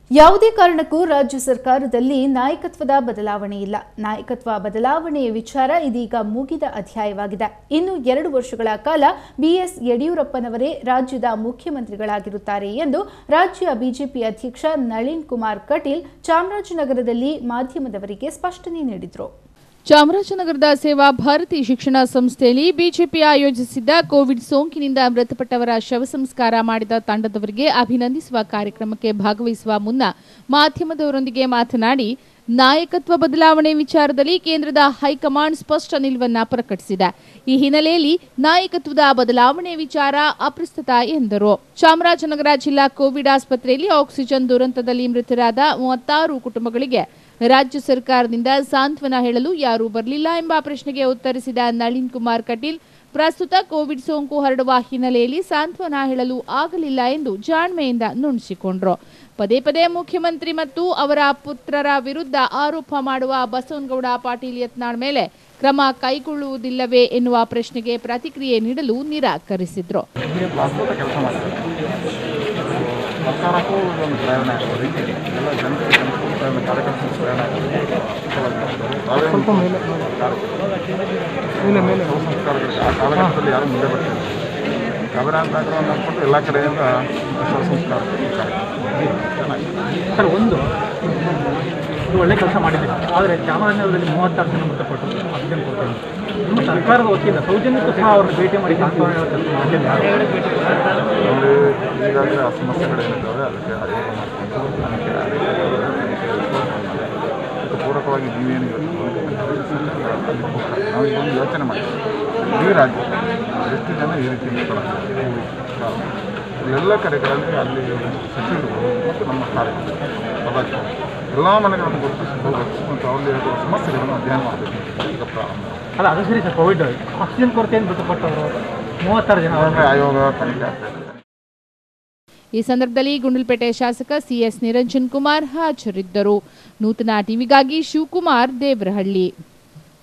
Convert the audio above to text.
ಯಾವುದೇ ಕಾರಣಕ್ಕೂ ರಾಜ್ಯ ಸರ್ಕಾರದಲ್ಲಿ ನಾಯಕತ್ವದ ಬದಲಾವಣೆ ಇಲ್ಲ ನಾಯಕತ್ವ ಬದಲಾವಣೆಯ ವಿಚಾರ ಇದೀಗ ಮುಗಿದ ಅಧ್ಯಾಯವಾಗಿದೆ ಇನ್ನು ಎರಡು ವರ್ಷಗಳ ಕಾಲ ಬಿಎಸ್ ಯಡಿಯೂರಪ್ಪನವರೇ ರಾಜ್ಯದ ಮುಖ್ಯಮಂತ್ರಿಗಳಾಗಿರುತ್ತಾರೆ ಎಂದು ರಾಜ್ಯ ಬಿಜೆಪಿ ಅಧ್ಯಕ್ಷ ನಳಿನ್ ಕುಮಾರ್ ಕಟೀಲ್ ಚಾಮರಾಜನಗರದಲ್ಲಿ ಮಾಧ್ಯಮದವರಿಗೆ ಸ್ಪಷ್ಟನೆ ನೀಡಿದರು ಚಾಮರಾಜನಗರದ ಸೇವಾ ಭಾರತಿ ಶಿಕ್ಷಣ ಸಂಸ್ಥೆಯಲ್ಲಿ ಬಿಜೆಪಿ ಆಯೋಜಿಸಿದ್ದ ಕೋವಿಡ್ ಸೋಂಕಿನಿಂದ ಮೃತಪಟ್ಟವರ ಶವ ಸಂಸ್ಕಾರ ಮಾಡಿದ ತಂಡದವರಿಗೆ ಅಭಿನಂದಿಸುವ ಕಾರ್ಯಕ್ರಮಕ್ಕೆ ಭಾಗವಹಿಸುವ ಮುನ್ನ ಮಾಧ್ಯಮದವರೊಂದಿಗೆ ಮಾತನಾಡಿ ನಾಯಕತ್ವ ಬದಲಾವಣೆ ವಿಚಾರದಲ್ಲಿ ಕೇಂದ್ರದ ಹೈಕಮಾಂಡ್ ಸ್ಪಷ್ಟ ನಿಲುವನ್ನ ಪ್ರಕಟಿಸಿದೆ ಈ ಹಿನ್ನೆಲೆಯಲ್ಲಿ ನಾಯಕತ್ವದ ಬದಲಾವಣೆ ವಿಚಾರ ಅಪ್ರಸ್ತುತ ಎಂದರು ಚಾಮರಾಜನಗರ ಜಿಲ್ಲಾ ಕೋವಿಡ್ ಆಸ್ಪತ್ರೆಯಲ್ಲಿ ಆಕ್ಸಿಜನ್ ದುರಂತದಲ್ಲಿ ಮೃತರಾದ ಮೂವತ್ತಾರು ಕುಟುಂಬಗಳಿಗೆ ರಾಜ್ಯ ಸರ್ಕಾರದಿಂದ ಸಾಂತ್ವನ ಹೇಳಲು ಯಾರೂ ಬರಲಿಲ್ಲ ಎಂಬ ಪ್ರಶ್ನೆಗೆ ಉತ್ತರಿಸಿದ ನಳಿನ್ ಕುಮಾರ್ ಕಟೀಲ್ ಪ್ರಸ್ತುತ ಕೋವಿಡ್ ಸೋಂಕು ಹರಡುವ ಹಿನ್ನೆಲೆಯಲ್ಲಿ ಸಾಂತ್ವನ ಹೇಳಲು ಆಗಲಿಲ್ಲ ಎಂದು ಜಾಣ್ಮೆಯಿಂದ ನುಣಿಸಿಕೊಂಡ್ರು ಪದೇ ಪದೇ ಮುಖ್ಯಮಂತ್ರಿ ಮತ್ತು ಅವರ ಪುತ್ರರ ವಿರುದ್ಧ ಆರೋಪ ಮಾಡುವ ಬಸವನಗೌಡ ಪಾಟೀಲ್ ಯತ್ನಾಳ್ ಮೇಲೆ ಕ್ರಮ ಕೈಗೊಳ್ಳುವುದಿಲ್ಲವೇ ಎನ್ನುವ ಪ್ರಶ್ನೆಗೆ ಪ್ರತಿಕ್ರಿಯೆ ನೀಡಲು ನಿರಾಕರಿಸಿದ್ರು ಅದ್ಭುತ ಕೆಲಸ ಮಾಡ್ತಾರೆ ಸರ್ಕಾರಕ್ಕೂ ಒಂದು ಪ್ರೇರಣೆ ಆಗ್ತದೆ ಎಲ್ಲ ಜನರಿಗೆ ಜನಕ್ಕೂ ಪ್ರೇರಣೆ ಕಾರ್ಯಕರ್ತರು ಪ್ರೇರಣೆ ಆಗ್ತದೆ ಸ್ವಲ್ಪ ಮೇಲೆ ಮೇಲೆ ಮೇಲೆ ಸಂಸ್ಕಾರಗಳಿಗೆ ಆ ಕಾಲಘಟ್ಟದಲ್ಲಿ ಯಾರು ಮುಂದೆ ಬರ್ತಾರೆ ಕಾವೇರಿ ಅಂತ ಅಂದ್ಕೊಂಡು ಎಲ್ಲ ಕಡೆಯಿಂದ ಶವ ಸಂಸ್ಕಾರ ಚೆನ್ನಾಗಿ ಸರ್ ಒಂದು ಇದು ಒಳ್ಳೆ ಕೆಲಸ ಮಾಡಿದ್ದೀವಿ ಆದರೆ ಚಾಮರಾಜನಗರದಲ್ಲಿ ಮೂವತ್ತಾರು ಜನ ಮೃತಪಟ್ಟು ಆಕ್ಸಿಜನ್ ಕೊಡ್ತಾರೆ ನಿಮ್ಮ ಸರ್ಕಾರದ ವತಿಯಿಂದ ಸೌಜನ್ಯಕ್ಕೂ ಸಹ ಅವ್ರನ್ನ ಭೇಟಿ ಮಾಡಿ ಸಾಂತ್ವನ ಹೇಳೋ ಕೆಲಸ ಮಾಡಿಲ್ಲ ನೋಡಿ ಈಗಾಗಲೇ ಆ ಸಮಸ್ಯೆಗಳೇನಿದ್ದಾವೆ ಅದಕ್ಕೆ ಆಯೋಗ ಮಾಡಿಕೊಂಡು ತನಿಖೆ ಅದಕ್ಕೆ ಪೂರಕವಾಗಿ ನೀವೇನು ನಾವು ಇದೊಂದು ಯೋಚನೆ ಮಾಡಿದ್ದೀವಿ ಇಡೀ ರಾಜ್ಯ ಎಷ್ಟು ಜನ ಈ ರೀತಿ ಮೃತರಾಗ್ತಾರೆ ಎಲ್ಲ ಕಡೆಗಳಲ್ಲಿ ಅಲ್ಲಿ ಸಚಿವರು ಮತ್ತು ನಮ್ಮ ಕಾರ್ಯಕರ್ತರು ಪದಾಧಿಕಾರಿ ಎಲ್ಲ ಮನೆಗಳನ್ನು ಗುರುತಿಸಿ ಹೋಗಬೇಕು ಮತ್ತು ಅವರಲ್ಲಿ ಇರುವ ಸಮಸ್ಯೆಗಳನ್ನು ಅಧ್ಯಯನ ಮಾಡಬೇಕು ಈಗ ಪ್ರಾರಂಭ ಅಲ್ಲ ಅದು ಸರಿ ಸರ್ ಕೋವಿಡ್ ಆಕ್ಸಿಜನ್ ಕೊರತೆಯಿಂದ ಮೃತಪಟ್ಟವರು ಮೂವತ್ತಾರು ಜನ ಅದಕ್ಕೆ ಆಯೋಗ ತನಿಖೆ ಆಗ್ತಾ ಇದೆ ಈ ಸಂದರ್ಭದಲ್ಲಿ ಗುಂಡಲ್ಪೇಟೆ ಶಾಸಕ ಸಿಎಸ್ ನಿರಂಜನ್ ಕುಮಾರ್ ಹಾಜರಿದ್ದರು ನೂತನ ಟಿವಿಗಾಗಿ ಶಿವಕುಮಾರ್ ದೇವರಹಳ್ಳಿ